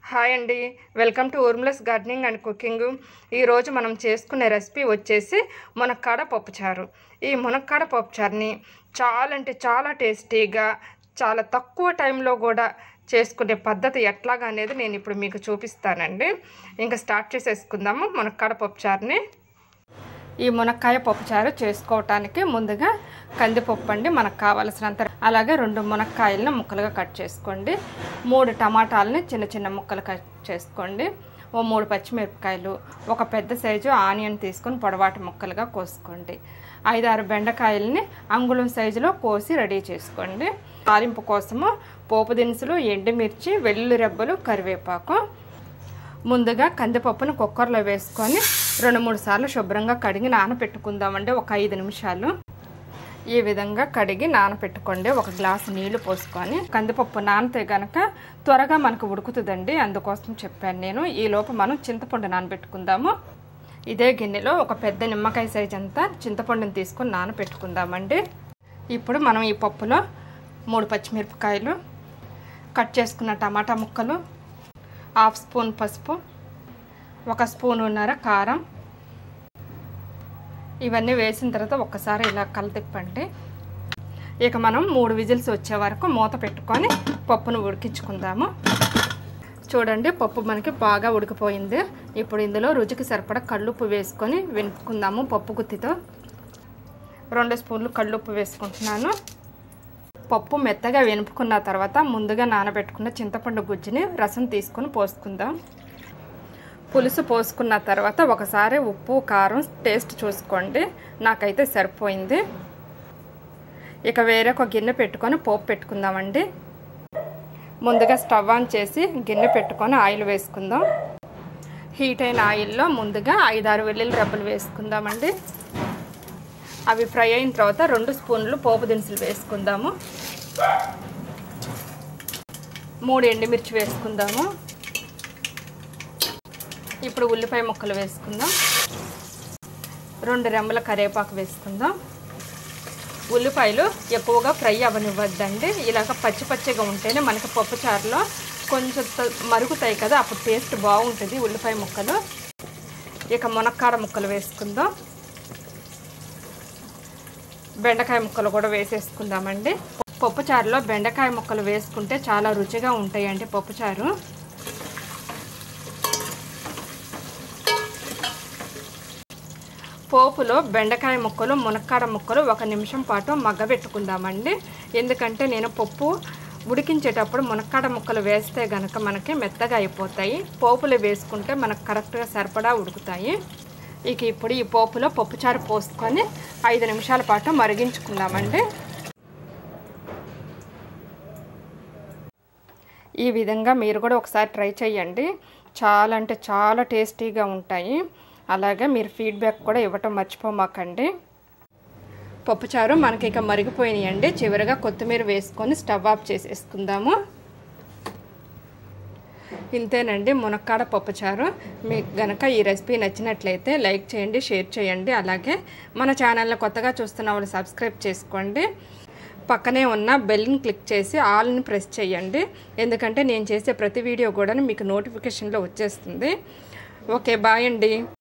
hi అండి welcome to ఊర్మ్లెస్ gardening and cooking ఈరోజు మనం చేసుకునే రెసిపీ వచ్చేసి మునక్కాడ పప్పుచారు ఈ మునక్కాడ పప్పుచారుని చాలా అంటే చాలా టేస్టీగా చాలా తక్కువ టైంలో కూడా చేసుకునే పద్ధతి ఎట్లాగా అనేది నేను ఇప్పుడు మీకు చూపిస్తానండి ఇంకా స్టార్ట్ చేసేసుకుందాము మునక్కాడ పప్పుచారుని ఈ మునక్కాయ పప్పుచారు చేసుకోవటానికి ముందుగా కందిపప్పు అండి మనకు కావలసినంత అలాగే రెండు మునక్కాయలను ముక్కలుగా కట్ చేసుకోండి మూడు టమాటాలని చిన్న చిన్న ముక్కలు కట్ చేసుకోండి ఓ మూడు పచ్చిమిరపకాయలు ఒక పెద్ద సైజు ఆనియన్ తీసుకొని పొడవాటి ముక్కలుగా కోసుకోండి ఐదారు బెండకాయలని అంగుళం సైజులో కోసి రెడీ చేసుకోండి తాలింపు కోసము పోపు దినుసులు ఎండుమిర్చి వెల్లుల్లి రెబ్బలు కరివేపాకు ముందుగా కందిపప్పును కుక్కర్లో వేసుకొని రెండు మూడు సార్లు శుభ్రంగా కడిగి నానబెట్టుకుందామండి ఒక ఐదు నిమిషాలు ఈ విధంగా కడిగి నానబెట్టుకోండి ఒక గ్లాసు నీళ్లు పోసుకొని కందిపప్పు నానితే గనక త్వరగా మనకు ఉడుకుతుందండి అందుకోసం చెప్పాను నేను ఈ లోపు మనం చింతపండు నానబెట్టుకుందాము ఇదే గిన్నెలో ఒక పెద్ద నిమ్మకాయ సైజ్ అంతా చింతపండుని తీసుకొని నానబెట్టుకుందామండి ఇప్పుడు మనం ఈ పప్పులో మూడు పచ్చిమిరపకాయలు కట్ చేసుకున్న టమాటా ముక్కలు హాఫ్ స్పూన్ పసుపు ఒక స్పూనున్నర కారం ఇవన్నీ వేసిన తర్వాత ఒక్కసారి ఇలా కలతిప్పండి ఇక మనం మూడు విజిల్స్ వచ్చే వరకు మూత పెట్టుకొని పప్పును ఉడికించుకుందాము చూడండి పప్పు మనకి బాగా ఉడికిపోయింది ఇప్పుడు ఇందులో రుచికి సరిపడా కళ్ళుప్పు వేసుకొని వెనుపుకుందాము పప్పు గుత్తితో రెండు స్పూన్లు కళ్ళుప్పు వేసుకుంటున్నాను పప్పు మెత్తగా వెనుపుకున్న తర్వాత ముందుగా నానబెట్టుకున్న చింతపండు గుజ్జుని రసం తీసుకొని పోసుకుందాం పులుసు పోసుకున్న తర్వాత ఒకసారి ఉప్పు కారం టేస్ట్ చూసుకోండి నాకైతే సరిపోయింది ఇక వేరే ఒక గిన్నె పెట్టుకొని పోపు పెట్టుకుందామండి ముందుగా స్టవ్ ఆన్ చేసి గిన్నె పెట్టుకొని ఆయిల్ వేసుకుందాం హీట్ అయిన ఆయిల్లో ముందుగా ఐదారు వెల్లుల్లి రబ్బలు వేసుకుందామండి అవి ఫ్రై అయిన తర్వాత రెండు స్పూన్లు పోపు దినుసులు వేసుకుందాము మూడు ఎండుమిర్చి వేసుకుందాము ఇప్పుడు ఉల్లిపాయ ముక్కలు వేసుకుందాం రెండు రెమ్మల కరివేపాకు వేసుకుందాం ఉల్లిపాయలు ఎక్కువగా ఫ్రై అవ్వనివ్వద్దండి ఇలాగ పచ్చి పచ్చిగా ఉంటేనే మనకి పప్పుచారులో కొంచెం మరుగుతాయి కదా అప్పుడు టేస్ట్ బాగుంటుంది ఉల్లిపాయ ముక్కలు ఇక మునక్కాడ ముక్కలు వేసుకుందాం బెండకాయ ముక్కలు కూడా వేసేసుకుందామండి పప్పుచారులో బెండకాయ ముక్కలు వేసుకుంటే చాలా రుచిగా ఉంటాయండి పప్పుచారు పోపులో బెండకాయ ముక్కలు మునక్కాడ ముక్కలు ఒక నిమిషం పాటు మగ్గబెట్టుకుందామండి ఎందుకంటే నేను పప్పు ఉడికించేటప్పుడు మునక్కాడ ముక్కలు వేస్తే గనక మనకి మెత్తగా అయిపోతాయి పోపులు వేసుకుంటే మనకు కరెక్ట్గా సరిపడా ఉడుకుతాయి ఇక ఇప్పుడు ఈ పోపులో పప్పుచారు పోసుకొని ఐదు నిమిషాల పాటు మరిగించుకుందామండి ఈ విధంగా మీరు కూడా ఒకసారి ట్రై చేయండి చాలా అంటే చాలా టేస్టీగా ఉంటాయి అలాగే మీరు ఫీడ్బ్యాక్ కూడా ఇవ్వటం మర్చిపోమాకండి పప్పుచారు మనకి ఇక మరిగిపోయినాయండి చివరిగా కొత్తిమీర వేసుకొని స్టవ్ ఆఫ్ చేసేసుకుందాము ఇంతేనండి మునక్కాడ పప్పుచారు మీకు గనక ఈ రెసిపీ నచ్చినట్లయితే లైక్ చేయండి షేర్ చేయండి అలాగే మన ఛానల్ని కొత్తగా చూస్తున్న వాళ్ళు సబ్స్క్రైబ్ చేసుకోండి పక్కనే ఉన్న బెల్ని క్లిక్ చేసి ఆల్ని ప్రెస్ చేయండి ఎందుకంటే నేను చేసే ప్రతి వీడియో కూడా మీకు నోటిఫికేషన్లో వచ్చేస్తుంది ఓకే బాయ్ అండి